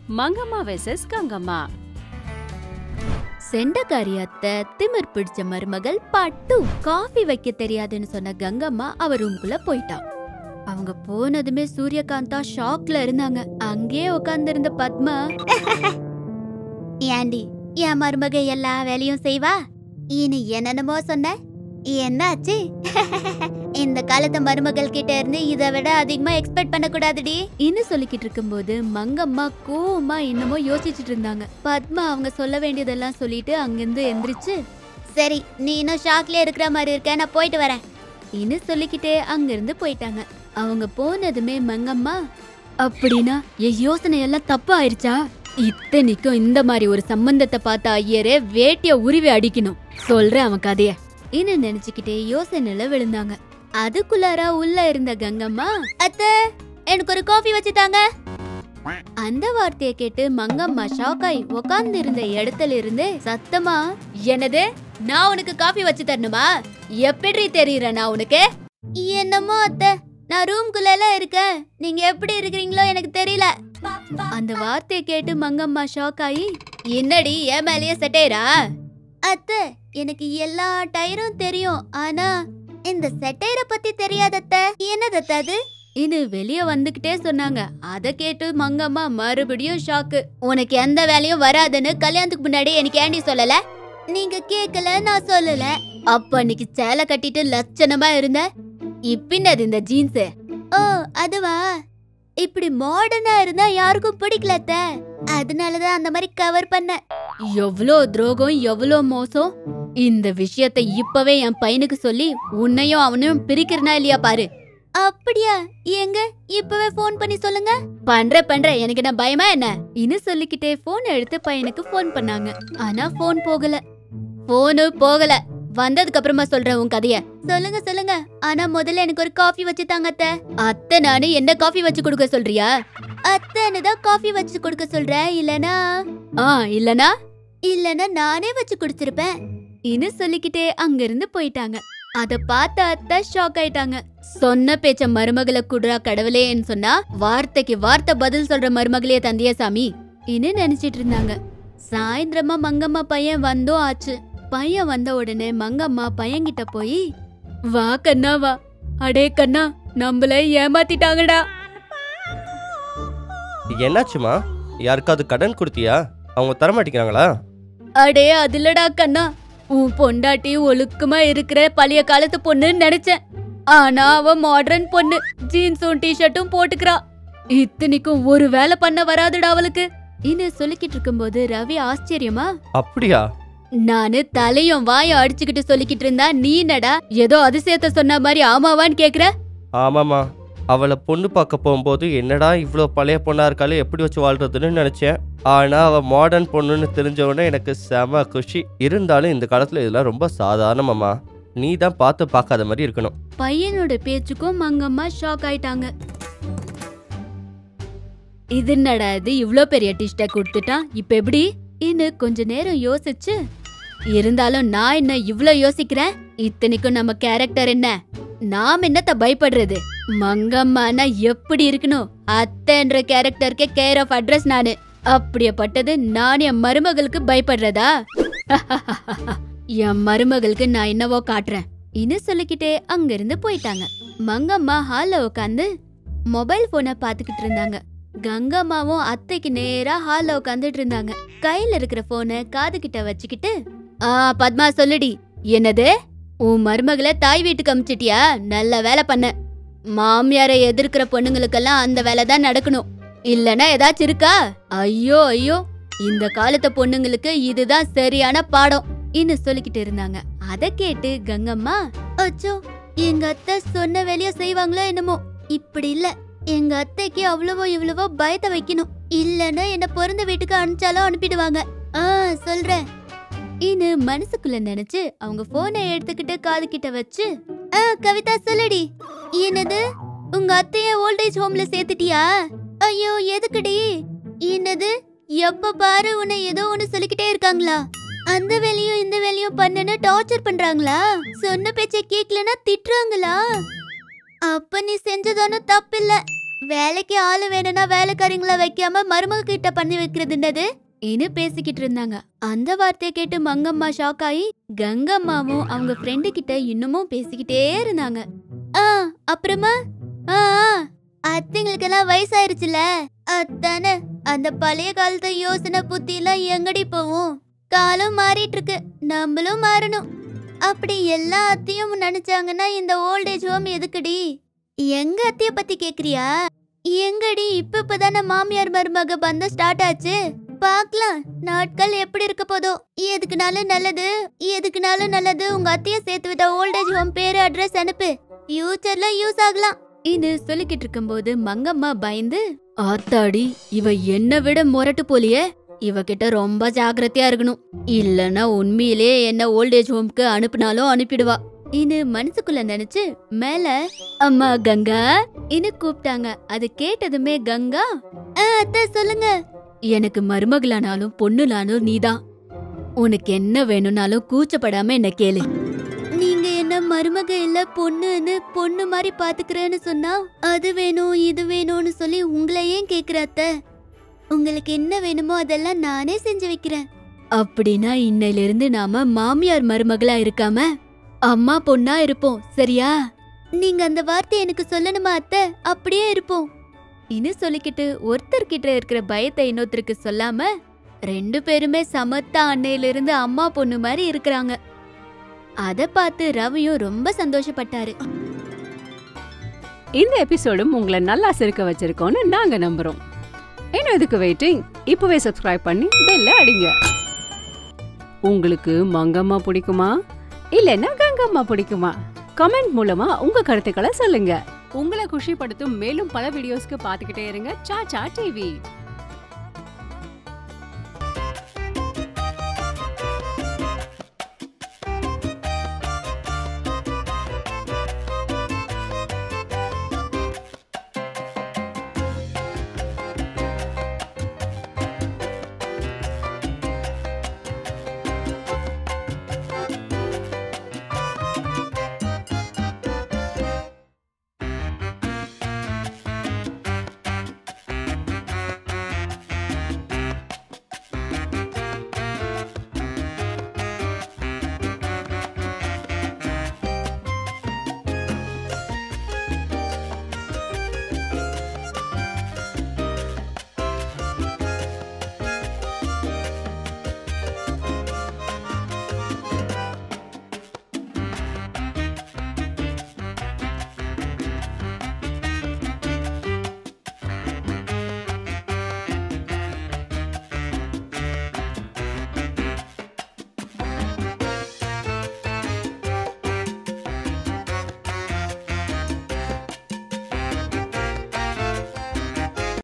Mangamma versus Gangamma செண்டக்காரி அத்தை திமிர் பிடிச்ச மருமகள் பாட்டு காஃபி வைக்க தெரியாதுன்னு சொன்ன கங்கம்மா அவ ரூம்குள்ள போயிட்டா அவங்க போனதுமே சூரியகாந்தா ஷாக்ல இருந்தாங்க அங்கேயே உட்கார்ந்திருந்த பத்மா ஏண்டி என் மருமக எல்லா வேலையும் செய்வா இனி என்னென்னமோ சொன்ன என்னாச்சு இந்த காலத்து மருமகள் கிட்ட இருந்து இதை விட அதிகமா எக்ஸ்பெக்ட் பண்ண கூடாதுடி இன்னும் சொல்லிக்கிட்டு இருக்கும்போது மங்கம்மா கோவமா என்னமோ யோசிச்சுட்டு இருந்தாங்க பத்மா அவங்க சொல்ல வேண்டியதெல்லாம் சொல்லிட்டு அங்கிருந்து எந்திரிச்சு சரி நீ இன்னும் ஷாக்ல இருக்கிற மாதிரி இருக்க நான் போயிட்டு வரேன் இன்னும் சொல்லிக்கிட்டே அங்கிருந்து போயிட்டாங்க அவங்க போனதுமே மங்கம்மா அப்படின்னா என் யோசனை எல்லாம் தப்பு ஆயிருச்சா இத்தனைக்கும் இந்த மாதிரி ஒரு சம்பந்தத்தை பார்த்த ஐயரே வேட்டிய உருவி அடிக்கணும் சொல்றேன் அவன் கதைய இன்னும் நினைச்சுக்கிட்டே யோசனையில விழுந்தாங்க அதுக்குள்ளார உள்ள இருந்த கங்கம்மா அத்தை எனக்கு ஒரு காஃபி வச்சு தாங்க அந்த வார்த்தையை கேட்டு மங்கம்மா ஷாக் ஆயி உட்கார்ந்து இருந்த இடத்துல இருந்து சத்தமா என்னது நான் உனக்கு காஃபி வச்சு தரணுமா எப்படி தெரியற நான் உனக்கு என்னமோ அத்தை நான் ரூம்குள்ள இருக்கேன் நீங்க எப்படி இருக்கிறீங்களோ எனக்கு தெரியல அந்த வார்த்தையை கேட்டு மங்கம்மா ஷாக் ஆகி என்னடி ஏன் மேலேயே செட்டேரா அத்தை எனக்கு எல்லா டயரும் தெரியும் ஆனா இந்த செட்டையரை பத்தி தெரியாதத்த என்னதத்த அது இனு வெளிய வந்துகிட்டே சொன்னாங்க அத கேட்டு மங்கம்மா மறுபடியும் ஷாக்கு உனக்கு எந்த வேலையும் வராதுன்னு கல்யாணத்துக்கு முன்னாடி எனக்கு ஏண்டி சொல்லல நீங்க கேக்கல நான் சொல்லல அப்ப அன்னைக்கு சேலை கட்டிட்டு லட்சணமா இருந்த இப்பின்னது இந்த ஜீன்ஸ் ஓ அதுவா இப்படி மாடர்னா இருந்தா யாருக்கும் பிடிக்கலத்த அதனாலதான் அந்த மாதிரி கவர் பண்ண எவ்வளோ துரோகம் எவ்வளோ மோசம் இந்த விஷயத்தை இப்பவே என் பையனுக்கு சொல்லி உன்னையும் அவனையும் பிரிக்கிறனா இல்லையா பாரு அப்படியா எங்க இப்பவே ஃபோன் பண்ணி சொல்லுங்க பண்ற பண்ற எனக்கு என்ன பயமா என்ன இன்னும் சொல்லிக்கிட்டே போன் எடுத்து பையனுக்கு ஃபோன் பண்ணாங்க ஆனா ஃபோன் போகல போனு போகல வந்ததுக்கு அப்புறமா சொல்றேன் உன் கதைய சொல்லுங்க சொல்லுங்க ஆனா முதல்ல எனக்கு ஒரு காஃபி வச்சு தாங்க அத்தை அத்தை நானு என்ன காஃபி வச்சு கொடுக்க சொல்றியா அத்தைன்னு தான் காஃபி வச்சு கொடுக்க சொல்றேன் இல்லனா ஆ இல்லனா இல்லனா நானே வச்சு குடிச்சிருப்பேன் இன்னும் சொல்லிக்கிட்டே அங்கிருந்து போயிட்டாங்க அத பார்த்த அத்தை ஷாக் ஆயிட்டாங்க சொன்ன பேச்ச மருமகளை குடுறா கடவுளேன்னு சொன்னா வார்த்தைக்கு வார்த்தை பதில் சொல்ற மருமகளே தந்திய சாமி இன்னும் நினைச்சிட்டு இருந்தாங்க சாயந்திரமா மங்கம்மா பையன் வந்தோ ஆச்சு பையன் வந்த உடனே மங்கம்மா பையன்கிட்ட போய் வா கண்ணா வா அடே கண்ணா நம்மள ஏமாத்திட்டாங்கடா என்னாச்சுமா யாருக்காவது கடன் கொடுத்தியா அவங்க தர மாட்டேங்கிறாங்களா அடே அதுலடா கண்ணா உன் பொண்டாட்டி ஒழுக்கமா இருக்கிற பழைய காலத்து பொண்ணுன்னு நினைச்சேன் ஆனா அவ மாடர்ன் பொண்ணு ஜீன்ஸும் டிஷர்ட்டும் போட்டுக்கிறா இத்தனைக்கும் ஒரு வேலை பண்ண வராதுடா அவளுக்கு இன்னும் சொல்லிக்கிட்டு இருக்கும்போது ரவி ஆச்சரியமா அப்படியா நானு தலையும் வாயும் அடிச்சுக்கிட்டு சொல்லிக்கிட்டு இருந்தா நீ என்னடா ஏதோ அதிசயத்தை சொன்ன மாதிரி ஆமாவான்னு கேக்குற ஆமாம்மா அவளை பொண்ணு பார்க்க போகும்போது என்னடா இவ்வளோ பழைய பொண்ணா இருக்காளே எப்படி வச்சு வாழ்றதுன்னு நினச்சேன் ஆனால் அவள் மாடர்ன் பொண்ணுன்னு தெரிஞ்ச உடனே எனக்கு செம குஷி இருந்தாலும் இந்த காலத்தில் இதெல்லாம் ரொம்ப சாதாரணமாம்மா நீ தான் பார்த்து பார்க்காத மாதிரி இருக்கணும் பையனோட பேச்சுக்கும் மங்கம்மா ஷாக் ஆயிட்டாங்க இது என்னடா இது இவ்ளோ பெரிய டிஷ்ட கொடுத்துட்டான் இப்ப எப்படி இன்னும் கொஞ்ச நேரம் யோசிச்சு இருந்தாலும் நான் என்ன இவ்ளோ யோசிக்கிறேன் இத்தனைக்கும் நம்ம கேரக்டர் என்ன நாம் என்னத்த பயப்படுறது மங்கம்மானா எப்படி இருக்கணும் அத்தைன்ற கேரக்டருக்கே கேர் ஆஃப் அட்ரஸ் நானு அப்படியேப்பட்டது நான் என் மருமகளுக்கு பயப்படுறதா என் மருமகளுக்கு நான் என்னவோ காட்டுறேன் இன்னும் சொல்லிக்கிட்டே அங்கிருந்து போயிட்டாங்க மங்கம்மா ஹால்ல உட்காந்து மொபைல் போனை பாத்துக்கிட்டு இருந்தாங்க கங்கம்மாவும் அத்தைக்கு நேரா ஹால்ல உட்காந்துட்டு இருந்தாங்க கையில இருக்கிற போனை காது கிட்ட வச்சுக்கிட்டு ஆ பத்மா சொல்லுடி என்னது உன் மருமகளை தாய் வீட்டுக்கு அமிச்சிட்டியா நல்ல வேலை பண்ண மாமியாரை எதிர்க்கிற பொண்ணுங்களுக்கெல்லாம் அந்த வேலை தான் நடக்கணும் இல்லனா ஏதாச்சும் இருக்கா ஐயோ ஐயோ இந்த காலத்து பொண்ணுங்களுக்கு இதுதான் சரியான பாடம் இன்னும் சொல்லிக்கிட்டு இருந்தாங்க அத கேட்டு கங்கம்மா அச்சோ எங்க அத்தை சொன்ன வேலைய செய்வாங்களோ என்னமோ இப்படி இல்ல எங்க அத்தைக்கு அவ்வளவோ இவ்வளவோ பயத்தை வைக்கணும் இல்லன்னா என்ன பிறந்த வீட்டுக்கு அனுப்பிச்சாலும் அனுப்பிடுவாங்க ஆ சொல்றேன் இன்னு மனசுக்குள்ள நினைச்சு அவங்க போனை எடுத்துக்கிட்டு காது கிட்ட வச்சு ஆ கவிதா சொல்லுடி என்னது உங்க அத்தைய ஓல்டேஜ் ஹோம்ல சேர்த்துட்டியா ஐயோ எதுக்குடி என்னது எப்ப பாரு உன்னை ஏதோ ஒன்னு சொல்லிக்கிட்டே இருக்காங்களா அந்த வேலையும் இந்த வேலையும் பண்ணுன்னு டார்ச்சர் பண்றாங்களா சொன்ன பேச்சை கேக்கலனா திட்டுறாங்களா அப்ப நீ செஞ்சதான தப்பில்ல வேலைக்கு ஆளு வேணும்னா வேலைக்காரங்கள வைக்காம மருமக கிட்ட பண்ணி வைக்கிறதுன்னது இனு பேசிக்கிட்டு இருந்தாங்க அந்த வார்த்தையை கேட்டு மங்கம்மா ஷாக் ஆகி கங்கம்மாவும் அவங்க ஃப்ரெண்டு கிட்ட இன்னமும் பேசிக்கிட்டே இருந்தாங்க ஆ அப்புறமா ஆ ஆ, அத்தைங்களுக்கெல்லாம் வயசாயிருச்சுல அதானே அந்த பழைய காலத்து யோசனை புத்தி எல்லாம் எங்கடி போவும் காலம் மாறிட்டு இருக்கு நம்மளும் மாறணும் அப்படி எல்லா அத்தையும் நினைச்சாங்கன்னா இந்த ஓல்டேஜ் ஹோம் எதுக்குடி எங்க அத்தைய பத்தி கேக்குறியா எங்கடி இப்ப இப்பதானே மாமியார் மருமக பந்தம் ஸ்டார்ட் ஆச்சு பார்க்கலாம் நாட்கள் எப்படி இருக்க போதோ எதுக்குனாலும் நல்லது எதுக்குனாலும் நல்லது உங்க அத்தைய சேர்த்து விட்ட ஓல்டேஜ் ஹோம் பேரு அட்ரஸ் அனுப்பு ஃபியூச்சர்ல யூஸ் ஆகலாம் இது சொல்லிக்கிட்டு இருக்கும்போது மங்கம்மா பயந்து ஆத்தாடி இவ என்ன விட முரட்டு போலியே இவகிட்ட ரொம்ப ஜாக்கிரதையா இருக்கணும் இல்லனா உண்மையிலே என்ன ஓல்டேஜ் ஹோம்க்கு அனுப்புனாலும் அனுப்பிடுவா இனு மனசுக்குள்ள நினைச்சு மேல அம்மா கங்கா இனு கூப்பிட்டாங்க அது கேட்டதுமே கங்கா "ஆ, அத்தை சொல்லுங்க எனக்கு மருமகளானாலும் பொண்ணுலானாலும் நீதான் உனக்கு என்ன வேணும்னாலும் கூச்சப்படாம என்ன கேளு நீங்க என்ன மருமக இல்ல பொண்ணுன்னு பொண்ணு மாதிரி பாத்துக்கிறேன்னு சொன்னா அது வேணும் இது வேணும்னு சொல்லி உங்களை ஏன் கேக்குற அத்தை உங்களுக்கு என்ன வேணுமோ அதெல்லாம் நானே செஞ்சு வைக்கிறேன் அப்படின்னா இன்னையில இருந்து நாம மாமியார் மருமகளா இருக்காம அம்மா பொண்ணா இருப்போம் சரியா நீங்க அந்த வார்த்தை எனக்கு சொல்லணுமா அத்தை அப்படியே இருப்போம் இன்னும் சொல்லிக்கிட்டு ஒருத்தர்கிட்ட இருக்கிற பயத்தை இன்னொருத்தருக்கு சொல்லாம ரெண்டு பேருமே சமத்தா அன்னையிலிருந்து அம்மா பொண்ணு மாதிரி இருக்கிறாங்க அத பார்த்து ரவியும் ரொம்ப சந்தோஷப்பட்டாரு இந்த எபிசோடும் உங்களை நல்லா சிரிக்க வச்சிருக்கோம்னு நாங்க நம்புறோம் இன்னும் இதுக்கு வெயிட்டிங் இப்பவே சப்ஸ்கிரைப் பண்ணி பெல்ல அடிங்க உங்களுக்கு மங்கம்மா பிடிக்குமா இல்லைன்னா கங்கம்மா பிடிக்குமா கமெண்ட் மூலமா உங்க கருத்துக்களை சொல்லுங்க உங்களை குஷிப்படுத்தும் மேலும் பல வீடியோஸ்க்கு பார்த்துக்கிட்டே இருங்க சாச்சா டிவி